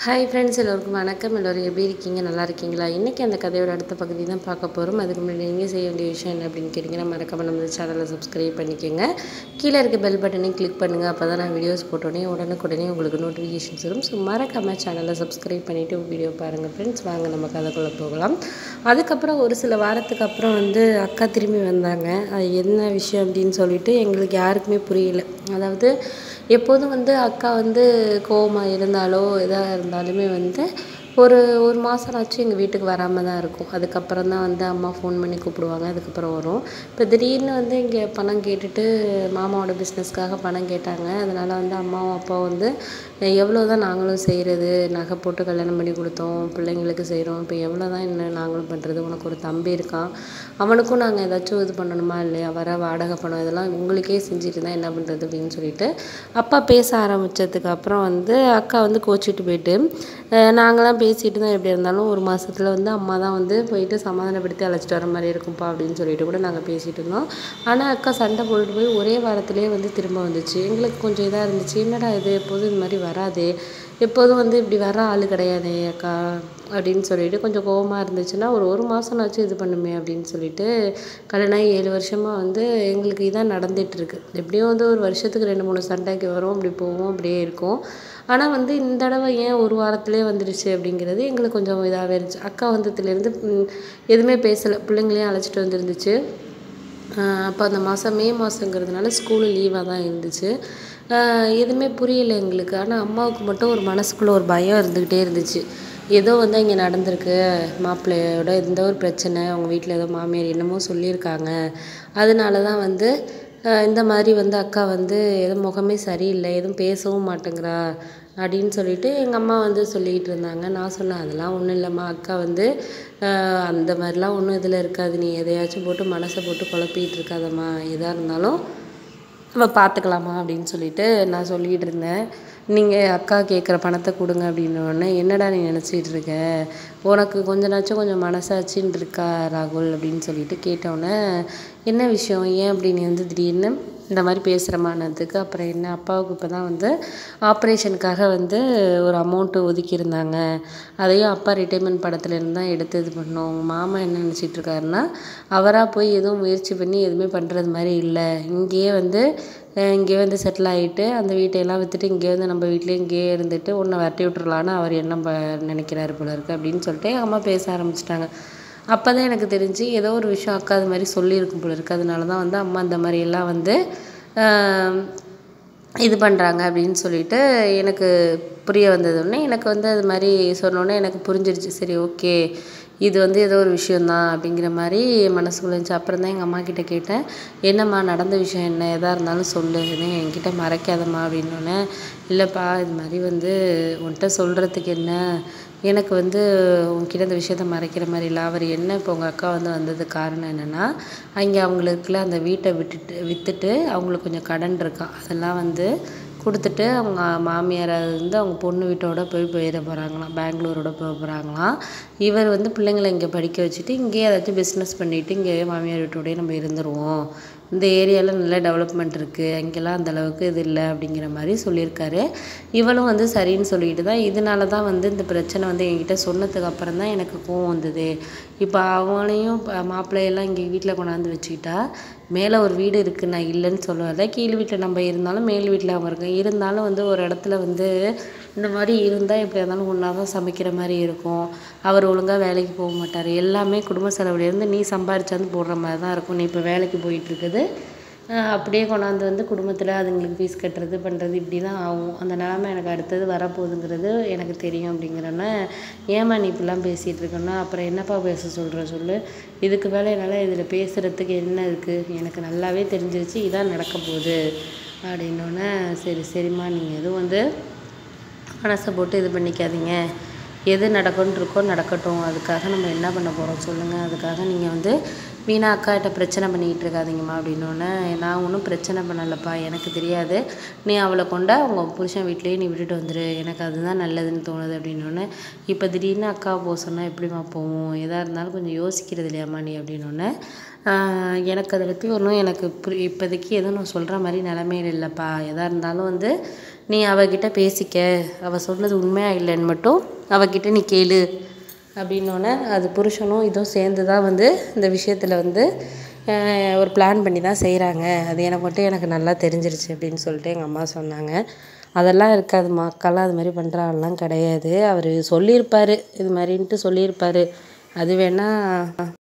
hi friends எல்லோருக்கும் வணக்கம் எல்லோரும் எப்படி இருக்கீங்க நல்லா இருக்கீங்களா இன்றைக்கி அந்த கதையோட அடுத்த பகுதி தான் பார்க்க போகிறோம் அதுக்கு முன்னாடி நீங்கள் செய்ய வேண்டிய விஷயம் என்ன அப்படின்னு கேட்டிங்கன்னா மறக்காம நம்ம சேனலை சப்ஸ்கிரைப் பண்ணிக்கோங்க கீழே இருக்க பெல் பட்டனையும் கிளிக் பண்ணுங்கள் அப்போ தான் நான் வீடியோஸ் போட்டோடனே உடனுக்குடனே உங்களுக்கு நோட்டிஃபிகேஷன்ஸ் வரும் ஸோ மறக்காம சேனலை சப்ஸ்கிரைப் பண்ணிவிட்டு வீடியோ பாருங்கள் ஃப்ரெண்ட்ஸ் வாங்க நம்ம கதைக்குள்ளே போகலாம் அதுக்கப்புறம் ஒரு சில வாரத்துக்கு அப்புறம் வந்து அக்கா திரும்பி வந்தாங்க அது என்ன விஷயம் அப்படின்னு சொல்லிட்டு எங்களுக்கு யாருக்குமே புரியல அதாவது எப்போதும் வந்து அக்கா வந்து கோவமாக இருந்தாலோ எதாக இருந்தாலுமே வந்து ஒரு ஒரு மாதம் ஆச்சு எங்கள் வீட்டுக்கு வராமல் தான் இருக்கும் அதுக்கப்புறம் தான் வந்து அம்மா ஃபோன் பண்ணி கூப்பிடுவாங்க அதுக்கப்புறம் வரும் இப்போ திடீர்னு வந்து இங்கே பணம் கேட்டுட்டு மாமாவோட பிஸ்னஸ்க்காக பணம் கேட்டாங்க அதனால் வந்து அம்மாவும் அப்பாவும் வந்து எவ்வளோ தான் நாங்களும் செய்கிறது நகை போட்டு கல்யாணம் பண்ணி கொடுத்தோம் பிள்ளைங்களுக்கு செய்கிறோம் இப்போ எவ்வளோ தான் என்ன நாங்களும் பண்ணுறது உனக்கு ஒரு தம்பி இருக்கான் அவனுக்கும் நாங்கள் ஏதாச்சும் இது பண்ணணுமா இல்லையா வர வாடகை பணம் இதெல்லாம் உங்களுக்கே செஞ்சுட்டு தான் என்ன பண்ணுறது அப்படின்னு சொல்லிட்டு அப்பா பேச ஆரம்பித்ததுக்கு அப்புறம் வந்து அக்கா வந்து கோச்சிட்டு போயிட்டு நாங்களாம் பேசிட்டு தான் எப்படி இருந்தாலும் ஒரு மாதத்துல வந்து அம்மா தான் வந்து போயிட்டு சமாதானப்படுத்தி அழைச்சிட்டு வர மாதிரி இருக்கும்ப்பா அப்படின்னு சொல்லிட்டு கூட நாங்கள் பேசிகிட்டு இருந்தோம் ஆனால் அக்கா சண்டை போட்டுட்டு போய் ஒரே வாரத்திலே வந்து திரும்ப வந்துச்சு எங்களுக்கு கொஞ்சம் இதாக இருந்துச்சு என்னடா இது எப்போதும் இந்த மாதிரி வராதே எப்போதும் வந்து இப்படி வர ஆள் கிடையாதே அக்கா அப்படின்னு சொல்லிட்டு கொஞ்சம் கோவமாக இருந்துச்சுன்னா ஒரு ஒரு மாதம்னாச்சும் இது பண்ணுமே அப்படின்னு சொல்லிட்டு கல்யாணம் ஆகி ஏழு வருஷமாக வந்து எங்களுக்கு இதான் நடந்துகிட்ருக்கு எப்படியும் வந்து ஒரு வருஷத்துக்கு ரெண்டு மூணு சண்டைக்கு வரும் அப்படி போவோம் அப்படியே இருக்கும் ஆனால் வந்து இந்த தடவை ஏன் ஒரு வாரத்துலேயே வந்துடுச்சு அப்படிங்கிறது எங்களுக்கு கொஞ்சம் இதாகவே இருந்துச்சு அக்கா வந்ததுலேருந்து எதுவுமே பேசலை பிள்ளைங்களையும் அழைச்சிட்டு வந்துருந்துச்சு அப்போ அந்த மாதம் மே மாதங்கிறதுனால ஸ்கூலு லீவாக தான் இருந்துச்சு எதுவுமே புரியலை எங்களுக்கு ஆனால் அம்மாவுக்கு மட்டும் ஒரு மனசுக்குள்ளே ஒரு பயம் இருந்துக்கிட்டே இருந்துச்சு ஏதோ வந்து இங்கே நடந்திருக்கு மாப்பிள்ளையோட எந்த ஒரு பிரச்சனை அவங்க வீட்டில் ஏதோ மாமியார் என்னமோ சொல்லியிருக்காங்க அதனால தான் வந்து இந்த மாதிரி வந்து அக்கா வந்து எதுவும் முகமே சரியில்லை எதுவும் பேசவும் மாட்டேங்கிறா அப்படின்னு சொல்லிட்டு எங்கள் அம்மா வந்து சொல்லிக்கிட்டு இருந்தாங்க நான் சொன்னேன் அதெல்லாம் ஒன்றும் இல்லைம்மா அக்கா வந்து அந்த மாதிரிலாம் ஒன்றும் இதில் இருக்காது நீ எதையாச்சும் போட்டு மனசை போட்டு குழப்பிக்கிட்டு இருக்காதம்மா எதாக இருந்தாலும் நம்ம பார்த்துக்கலாமா அப்படின்னு சொல்லிட்டு நான் சொல்லிகிட்டு இருந்தேன் நீங்கள் அக்கா கேட்குற பணத்தை கொடுங்க அப்படின்னோடனே என்னடா நீ நினச்சிட்டு இருக்க உனக்கு கொஞ்ச நாச்சும் கொஞ்சம் மனசாட்சின்னு இருக்கா ராகுல் அப்படின்னு சொல்லிட்டு கேட்டோன்னே என்ன விஷயம் ஏன் அப்படி நீ வந்து திடீர்னு இந்த மாதிரி பேசுகிறமானதுக்கு அப்புறம் என்ன அப்பாவுக்கு இப்போ தான் வந்து ஆப்ரேஷனுக்காக வந்து ஒரு அமௌண்ட்டு ஒதுக்கியிருந்தாங்க அதையும் அப்பா ரிட்டைர்மெண்ட் படத்துலேருந்து தான் எடுத்து இது பண்ணோம் உங்கள் மாமா என்ன நினச்சிட்டு இருக்காருன்னா அவராக போய் எதுவும் முயற்சி பண்ணி எதுவுமே பண்ணுறது மாதிரி இல்லை இங்கேயே வந்து இங்கே வந்து செட்டில் ஆகிட்டு அந்த வீட்டையெல்லாம் விற்றுட்டு இங்கே வந்து நம்ம வீட்லேயே இங்கேயே இருந்துட்டு உன்னை விரட்டி விட்டுறலான்னு அவர் என்ன ப நினைக்கிறாரு போல இருக்குது அப்படின்னு சொல்லிட்டு எங்கள் அம்மா பேச ஆரம்பிச்சிட்டாங்க அப்போ தான் எனக்கு தெரிஞ்சு ஏதோ ஒரு விஷயம் அக்கா அது மாதிரி சொல்லியிருக்கும் போல இருக்குது அதனால தான் வந்து அம்மா அந்த மாதிரியெல்லாம் வந்து இது பண்ணுறாங்க அப்படின்னு சொல்லிட்டு எனக்கு புரிய வந்ததுடனே எனக்கு வந்து அது மாதிரி சொன்னோன்னே எனக்கு புரிஞ்சிருச்சு சரி ஓகே இது வந்து ஏதோ ஒரு விஷயந்தான் அப்படிங்கிற மாதிரி மனசுக்குள்ள இருந்துச்சு அப்புறம் தான் எங்கள் அம்மா கிட்ட கேட்டேன் என்னம்மா நடந்த விஷயம் என்ன எதாக இருந்தாலும் சொல்லு எதுவும் என்கிட்ட மறைக்காதம்மா அப்படின்னோடனே இல்லைப்பா இது மாதிரி வந்து உன்கிட்ட சொல்கிறதுக்கு என்ன எனக்கு வந்து உங்ககிட்ட இந்த விஷயத்த மறைக்கிற மாதிரி இல்லை அவர் என்ன இப்போ உங்கள் அக்கா வந்து வந்ததுக்கு காரணம் என்னென்னா அங்கே அவங்களுக்குள்ள அந்த வீட்டை விட்டுட்டு விற்றுட்டு அவங்களுக்கு கொஞ்சம் கடன் இருக்கான் அதெல்லாம் வந்து கொடுத்துட்டு அவங்க மாமியார் வந்து அவங்க பொண்ணு வீட்டோட போய் போயிட போகிறாங்களாம் பெங்களூரோட போக போகிறாங்களாம் இவர் வந்து பிள்ளைங்களை இங்கே படிக்க வச்சுட்டு இங்கேயே ஏதாச்சும் பிஸ்னஸ் பண்ணிவிட்டு இங்கேயே மாமியார் வீட்டோடய நம்ம இருந்துருவோம் இந்த ஏரியாவில் நல்ல டெவலப்மெண்ட் இருக்குது அங்கெல்லாம் அந்தளவுக்கு இது இல்லை அப்படிங்கிற மாதிரி சொல்லியிருக்காரு இவளும் வந்து சரின்னு சொல்லிட்டு தான் இதனால தான் வந்து இந்த பிரச்சனை வந்து என்கிட்ட சொன்னதுக்கு அப்புறம் தான் எனக்கு கோவம் வந்தது இப்போ அவனையும் மாப்பிள்ளையெல்லாம் இங்கே வீட்டில் கொண்டாந்து வச்சுக்கிட்டா மேலே ஒரு வீடு இருக்குது நான் இல்லைன்னு சொல்லுவாங்க கீழ் வீட்டில் நம்ம இருந்தாலும் மேல் வீட்டில் அவங்க இருக்க இருந்தாலும் வந்து ஒரு இடத்துல வந்து இந்த மாதிரி இருந்தால் எப்படி இருந்தாலும் ஒன்றா தான் சமைக்கிற மாதிரி இருக்கும் அவர் ஒழுங்காக வேலைக்கு போக மாட்டார் எல்லாமே குடும்ப செலவுலேருந்து நீ சம்பாரிச்சாந்து போடுற மாதிரி தான் இருக்கும் நீ இப்போ வேலைக்கு போயிட்டுருக்குது அப்படியே கொண்டாந்து வந்து குடும்பத்தில் அதுங்களுக்கு ஃபீஸ் கட்டுறது பண்ணுறது இப்படி தான் ஆகும் அந்த நிலமை எனக்கு அடுத்தது வரப்போகுதுங்கிறது எனக்கு தெரியும் அப்படிங்கிறோன்னே ஏமா நீ இப்படிலாம் பேசிகிட்டு இருக்கேன்னா அப்புறம் என்னப்பா பேச சொல்கிற சொல்லு இதுக்கு மேலே என்னால் இதில் பேசுகிறதுக்கு என்ன இருக்குது எனக்கு நல்லாவே தெரிஞ்சிருச்சு இதான் நடக்க போகுது அப்படின்னோடனே சரி சரிம்மா நீங்கள் எதுவும் வந்து மனசை போட்டு இது பண்ணிக்காதீங்க எது நடக்கும்னு இருக்கோ நடக்கட்டும் அதுக்காக நம்ம என்ன பண்ண போகிறோம் சொல்லுங்கள் அதுக்காக நீங்கள் வந்து வீணா அக்காட்ட பிரச்சனை பண்ணிக்கிட்டு இருக்காதீங்கம்மா அப்படின்னோடனே நான் ஒன்றும் பிரச்சனை பண்ணலப்பா எனக்கு தெரியாது நீ அவளை கொண்டா உங்கள் புருஷன் வீட்லேயே நீ விட்டுட்டு வந்துரு எனக்கு அதுதான் நல்லதுன்னு தோணுது அப்படின்னோடனே இப்போ திடீர்னு அக்கா போக சொன்னால் எப்படிம்மா போவோம் எதாக இருந்தாலும் கொஞ்சம் யோசிக்கிறது இல்லையாம்மா நீ அப்படின்னோடனே எனக்கு அதை பற்றி ஒன்றும் எனக்கு புரி இப்போதைக்கு எதுவும் நான் சொல்கிற மாதிரி நிலமையில இல்லைப்பா எதாக இருந்தாலும் வந்து நீ அவகிட்ட பேசிக்க அவள் சொன்னது உண்மையா இல்லைன்னு மட்டும் அவகிட்ட நீ கேளு அப்படின்னோடனே அது புருஷனும் இதுவும் சேர்ந்து தான் வந்து இந்த விஷயத்தில் வந்து அஹ், ஒரு பிளான் பண்ணி தான் செய்கிறாங்க அது எனக்கு மட்டும் எனக்கு நல்லா தெரிஞ்சிருச்சு அப்படின்னு சொல்லிட்டு எங்கள் அம்மா சொன்னாங்க அதெல்லாம் இருக்காதும்மா அக்காலாம் அது மாதிரி பண்ணுற ஆள்லாம் கிடையாது அவர் சொல்லியிருப்பாரு இது மாதிரின்ட்டு சொல்லியிருப்பாரு அது வேணா